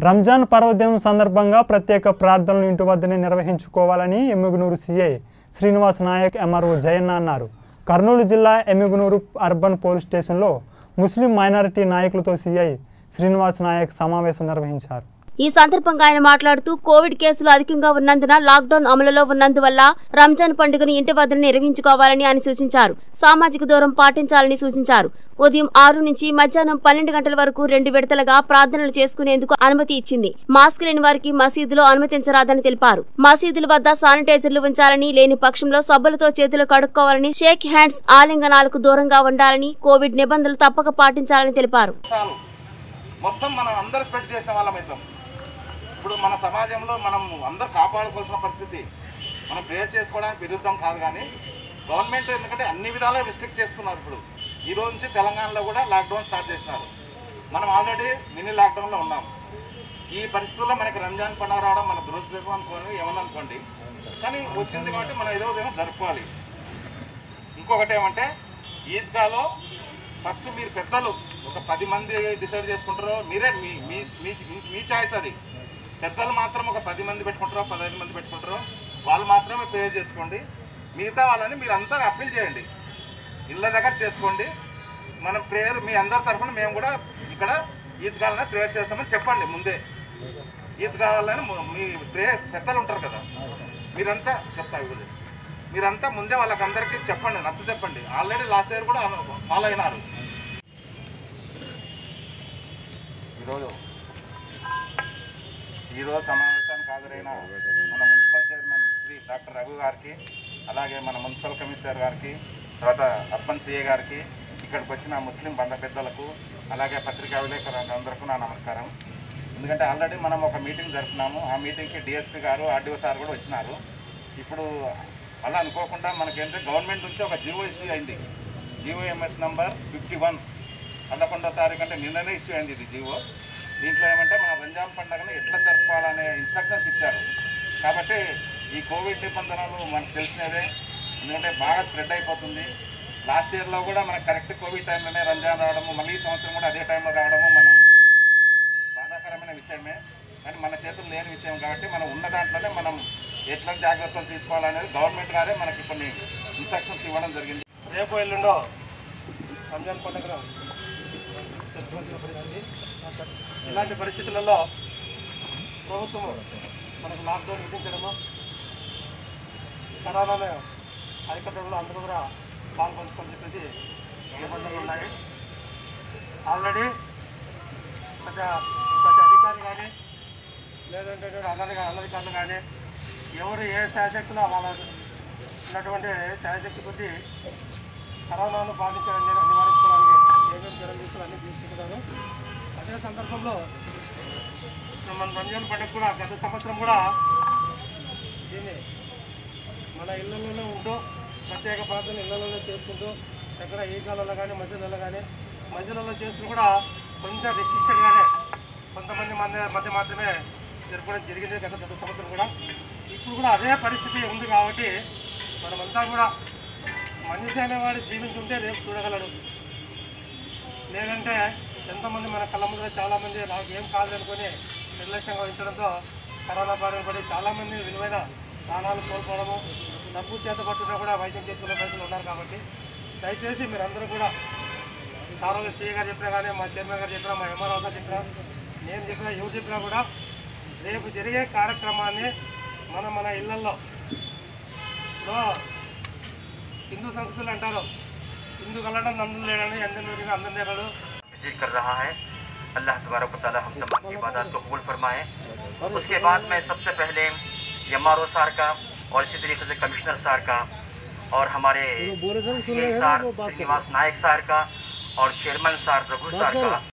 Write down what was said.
రంజాన్ పర్వదినం సందర్భంగా ప్రత్యేక ప్రార్థనలు ఇంటి వద్దనే నిర్వహించుకోవాలని ఎమ్మిగునూరు సీఐ శ్రీనివాస్ నాయక్ ఎంఆర్ఓ జయన్న అన్నారు కర్నూలు జిల్లా ఎమ్మిగునూరు అర్బన్ పోలీస్ స్టేషన్లో ముస్లిం మైనారిటీ నాయకులతో సీఐ శ్రీనివాస్ నాయక్ సమావేశం నిర్వహించారు ఈ సందర్భంగా ఆయన మాట్లాడుతూ కోవిడ్ కేసులు అధికంగా ఉన్నందున లాక్డౌన్ అమలులో ఉన్నందువల్ల రంజాన్ పండుగను ఇంటి వద్ద నిర్వహించుకోవాలని ఆయన సూచించారు సామాజిక దూరం పాటించాలని సూచించారు ఉదయం ఆరు నుంచి మధ్యాహ్నం పన్నెండు గంటల వరకు రెండు విడతలుగా ప్రార్థనలు చేసుకునేందుకు అనుమతి ఇచ్చింది మాస్క్ లేని వారికి మసీదులో అనుమతించరాదని తెలిపారు మసీదుల వద్ద శానిటైజర్లు ఉంచాలని లేని పక్షంలో సబ్బులతో చేతులు కడుక్కోవాలని షేక్ హ్యాండ్స్ ఆలింగనాలకు దూరంగా ఉండాలని కోవిడ్ నిబంధనలు తప్పక పాటించాలని తెలిపారు చాలు మొత్తం మనం అందరు స్ప్రెడ్ చేసిన వాళ్ళం అవుతాం ఇప్పుడు మన సమాజంలో మనం అందరూ కాపాడుకోవాల్సిన పరిస్థితి మనం ప్రేయర్ చేసుకోవడానికి విరుద్ధం కాదు కానీ గవర్నమెంట్ ఎందుకంటే అన్ని విధాలా రిస్ట్రిక్ట్ చేస్తున్నారు ఇప్పుడు ఈ రోజు నుంచి తెలంగాణలో కూడా లాక్డౌన్ స్టార్ట్ చేసినారు మనం ఆల్రెడీ మినీ లాక్డౌన్లో ఉన్నాం ఈ పరిస్థితుల్లో మనకి రంజాన్ పండుగ రావడం మన దురదృష్టం అనుకోని ఏమన్నా అనుకోండి కానీ వచ్చింది కాబట్టి మనం ఏదో విధంగా జరుపుకోవాలి ఇంకొకటి ఏమంటే ఈద్గాలో ఫస్ట్ మీరు పెద్దలు ఒక పది మంది డిసైడ్ చేసుకుంటారో మీరే మీ మీ మీ మీ చాయిస్ అది పెద్దలు మాత్రం ఒక పది మంది పెట్టుకుంటారో పదహైదు మంది పెట్టుకుంటారో వాళ్ళు మాత్రమే పే చేసుకోండి మిగతా వాళ్ళని మీరు అంతా అప్పీల్ చేయండి ఇళ్ళ దగ్గర చేసుకోండి మనం ప్రేయర్ మీ అందరి తరఫున మేము కూడా ఇక్కడ ఈద్గాలని ప్రేయర్ చేస్తామని చెప్పండి ముందే ఈద్ కావాలని ము- మీ ప్రేయర్ పెద్దలు ఉంటారు కదా మీరంతా చెప్తా ఇవ్వదు మీరంతా ముందే వాళ్ళకందరికీ చెప్పండి నచ్చ చెప్పండి ఆల్రెడీ లాస్ట్ ఇయర్ కూడా ఫాలో అయినారు ఈరోజు ఈరోజు సమావేశానికి హాజరైన మన municipal chairman Shri doctor Raghu గారికి అలాగే మన మున్సిపల్ కమిషనర్ గారికి తర్వాత అర్బన్ సిఏ గారికి ఇక్కడికి వచ్చిన ముస్లిం బంధ పెద్దలకు అలాగే పత్రికా విలేకరులందరికీ నా నమస్కారం ఎందుకంటే ఆల్రెడీ మనం ఒక మీటింగ్ జరుపుకున్నాము ఆ మీటింగ్కి డిఎస్పీ గారు ఆర్డీఓ సార్ కూడా వచ్చినారు ఇప్పుడు అలా అనుకోకుండా మనకేంటంటే గవర్నమెంట్ నుంచి ఒక జియో ఇష్యూ అయింది జియోఎంఎస్ నంబర్ ఫిఫ్టీ వన్ పదకొండో తారీఖు అంటే నిన్ననే ఇష్యూ అయింది ఇది జియో దీంట్లో ఏమంటే మన రంజాన్ పండుగను ఎట్లా జరుపుకోవాలనే ఇన్స్ట్రక్షన్స్ ఇచ్చారు కాబట్టి ఈ కోవిడ్ నిబంధనలు మనకు తెలిసినవే ఎందుకంటే బాగా స్ప్రెడ్ అయిపోతుంది లాస్ట్ ఇయర్లో కూడా మనకు కరెక్ట్ కోవిడ్ టైంలోనే రంజాన్ రావడము మళ్ళీ ఈ సంవత్సరం కూడా అదే టైంలో రావడము మనం బాధాకరమైన విషయమే కానీ మన చేతులు లేని విషయం కాబట్టి మనం ఉన్న దాంట్లోనే మనం ఎట్లా జాగ్రత్తలు తీసుకోవాలనేది గవర్నమెంట్ గారే మనకి కొన్ని ఇన్స్ట్రక్షన్స్ ఇవ్వడం జరిగింది రేపు ఎల్లుండో రంజాన్ పండుగ జరుపుకోవాల్సిన పరిస్థితి ఇలాంటి పరిస్థితులలో ప్రభుత్వం మనకు లాక్డౌన్ విధించడము కరోనాను అరికట్టడంలో అందరూ కూడా పాల్పంచుకొని చెప్పేసి నిబంధనలు ఉన్నాయి ఆల్రెడీ ప్రతి ప్రతి అధికారి కానీ లేదంటే అనధి అనధికారులు కానీ ఎవరు ఏ శాశక్తిలో వాళ్ళ ఉన్నటువంటి శాశక్తి కొద్దీ కరోనాను బాధించ నివారించుకోవడానికి ఏమేమి చర్యలు తీసుకోవాలి అన్నీ తీసుకుంటున్నాను అదే సందర్భంలో ఇప్పుడు మన రంజాన్ పండుగ కూడా గత సంవత్సరం కూడా దీన్ని మన ఇళ్ళలోనే ఉంటూ ప్రత్యేక ప్రార్థన ఇళ్ళలోనే చేసుకుంటూ ఎక్కడ ఈగాలలో కానీ మసీదులలో కానీ మసీదులలో చేసుకుని కూడా కొంచెం రెస్ట్రిక్షన్గానే కొంతమంది మంది మధ్య మాత్రమే జరపడం జరిగింది గత గత సంవత్సరం కూడా ఇప్పుడు కూడా అదే పరిస్థితి ఉంది కాబట్టి మనమంతా కూడా మనిషి అనేవాడు జీవించుంటే రేపు చూడగలడు లేదంటే ఎంతమంది మన కళ్ళ ముందర చాలామంది నాకు ఏం కాదు అనుకుని నిర్లక్ష్యంగా ఉంచడంతో కరోనా బారిన పడి చాలామంది విలువైన ప్రాణాలు కోల్పోవడము డబ్బు చేత పట్టుకున్నా కూడా వైద్యం చేసుకునే పరిస్థితులు ఉన్నారు కాబట్టి దయచేసి మీరందరూ కూడా సారోజు సీఏ గారు చెప్పినా కానీ మా చైర్మన్ గారు చెప్పినా మా ఎంఆర్ఓ గారు చెప్పినా నేను చెప్పినా ఎవరు చెప్పినా కూడా రేపు జరిగే కార్యక్రమాన్ని మనం మన ఇళ్లలో ఇప్పుడు హిందూ సంస్కృతులు అంటారు హిందూ కలడం నందులు లేడని అందరి అందరి నేరలు जिक्र कर रहा है अल्लाह तबारक ताला हम तमाम की इबादत को कबूल फरमाए उसके बाद में सबसे पहले एम सार का और इसी तरीके से कमिश्नर सार का और हमारे CA सार श्रीनिवास नायक सार का और चेयरमैन सार रघु सार का